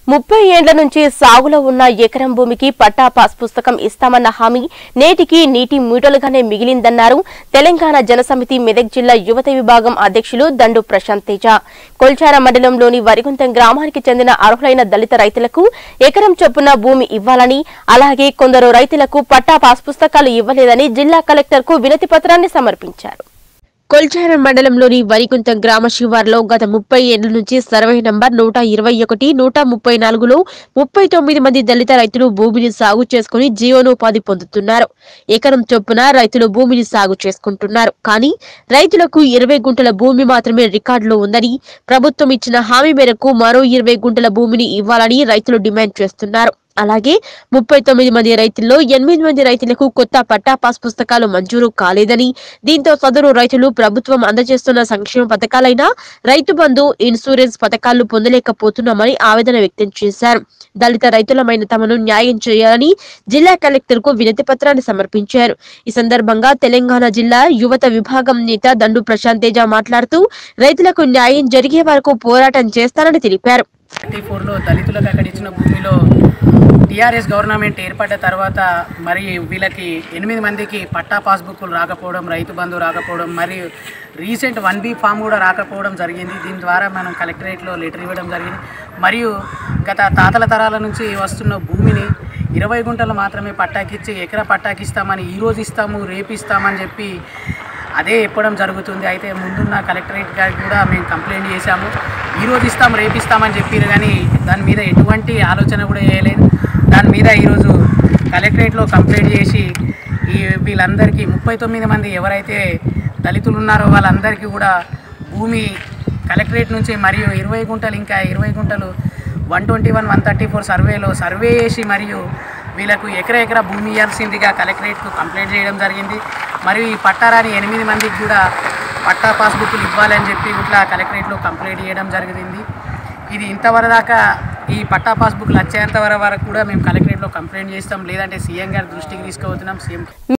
ముప్పై ఏండ్ల నుంచి సాగులో ఉన్న ఎకరం భూమికి పట్టా పాస్ పుస్తకం ఇస్తామన్న హామీ నేటికి నీటి మూటలుగానే మిగిలిందన్నారు తెలంగాణ జనసమితి మెదక్ జిల్లా యువత విభాగం అధ్యక్షులు దండు ప్రశాంత్ తేజ కొల్చార మండలంలోని వరిగుంతం గ్రామానికి చెందిన అర్హులైన దళిత రైతులకు ఎకరం చొప్పున భూమి ఇవ్వాలని అలాగే కొందరు రైతులకు పట్టా పాస్ పుస్తకాలు ఇవ్వలేదని జిల్లా కలెక్టర్కు వినతి పత్రాన్ని సమర్పించారు కొల్చారం మండలంలోని వరికుంట గ్రామ శివార్లో గత ముప్పై ఏళ్ల నుంచి సర్వే నంబర్ నూట ఇరవై ఒకటి నూట ముప్పై నాలుగులో ముప్పై తొమ్మిది మంది దళిత రైతులు భూమిని సాగు చేసుకుని జీవనోపాధి పొందుతున్నారు ఎకరం చొప్పున రైతులు భూమిని సాగు చేసుకుంటున్నారు కానీ రైతులకు ఇరవై గుంటల భూమి మాత్రమే రికార్డులో ఉందని ప్రభుత్వం ఇచ్చిన హామీ మేరకు మరో ఇరవై గుంటల భూమిని ఇవ్వాలని రైతులు డిమాండ్ చేస్తున్నారు అలాగే ముప్పై తొమ్మిది మంది రైతుల్లో ఎనిమిది మంది రైతులకు కొత్త పట్టా పాస్ పుస్తకాలు మంజూరు కాలేదని దీంతో సదరు రైతులు ప్రభుత్వం అందజేస్తున్న సంక్షేమ పథకాలైన రైతు బంధు ఇన్సూరెన్స్ పథకాలు పొందలేకపోతున్నామని ఆవేదన వ్యక్తం చేశారు దళిత రైతులమైన తమను న్యాయం చేయాలని జిల్లా కలెక్టర్ కు వినతి పత్రాన్ని సమర్పించారు ఈ సందర్భంగా తెలంగాణ జిల్లా యువత విభాగం నేత దండు ప్రశాంత్ తేజ మాట్లాడుతూ రైతులకు న్యాయం జరిగే వరకు పోరాటం చేస్తానని తెలిపారు థర్టీ ఫోర్లో దళితులకు అక్కడ ఇచ్చిన భూమిలో టీఆర్ఎస్ గవర్నమెంట్ ఏర్పడ్డ తర్వాత మరి వీళ్ళకి ఎనిమిది మందికి పట్టా పాస్బుక్లు రాకపోవడం రైతు బంధు రాకపోవడం మరియు రీసెంట్ వన్ బీ ఫామ్ కూడా రాకపోవడం జరిగింది దీని ద్వారా మనం కలెక్టరేట్లో లెటర్ ఇవ్వడం జరిగింది మరియు గత తాతల తరాల నుంచి వస్తున్న భూమిని ఇరవై గుంటలు మాత్రమే పట్టాకిచ్చి ఎకరా పట్టాకిస్తామని ఈ రోజు ఇస్తాము రేపు ఇస్తామని చెప్పి అదే చెప్పడం జరుగుతుంది అయితే ముందున్న కలెక్టరేట్ గారికి కూడా మేము కంప్లైంట్ చేశాము ఈ రోజు ఇస్తాం రేపు ఇస్తామని చెప్పారు కానీ దాని మీద ఎటువంటి ఆలోచన కూడా చేయలేదు దాని మీద ఈరోజు కలెక్టరేట్లో కంప్లైంట్ చేసి ఈ వీళ్ళందరికీ ముప్పై తొమ్మిది మంది ఎవరైతే దళితులు ఉన్నారో వాళ్ళందరికీ కూడా భూమి కలెక్టరేట్ నుంచి మరియు ఇరవై గుంటలు ఇంకా ఇరవై గుంటలు one twenty one one thirty four సర్వేలో సర్వే చేసి మరియు వీళ్ళకు ఎకరా ఎకరా భూమి ఇవ్వాల్సిందిగా కలెక్టరేట్కు కంప్లైంట్ చేయడం జరిగింది మరియు ఈ పట్టారాని ఎనిమిది మందికి కూడా పట్టా పాస్బుక్లు ఇవ్వాలని చెప్పి ఇట్లా కలెక్టరేట్లో కంప్లైంట్ చేయడం జరిగింది ఇది ఇంతవరకు దాకా ఈ పట్టా పాస్బుక్లు వచ్చేంత వరకు కూడా మేము కలెక్టరేట్లో కంప్లైంట్ చేస్తాం లేదంటే సీఎం గారి దృష్టికి తీసుకుపోతున్నాం సీఎం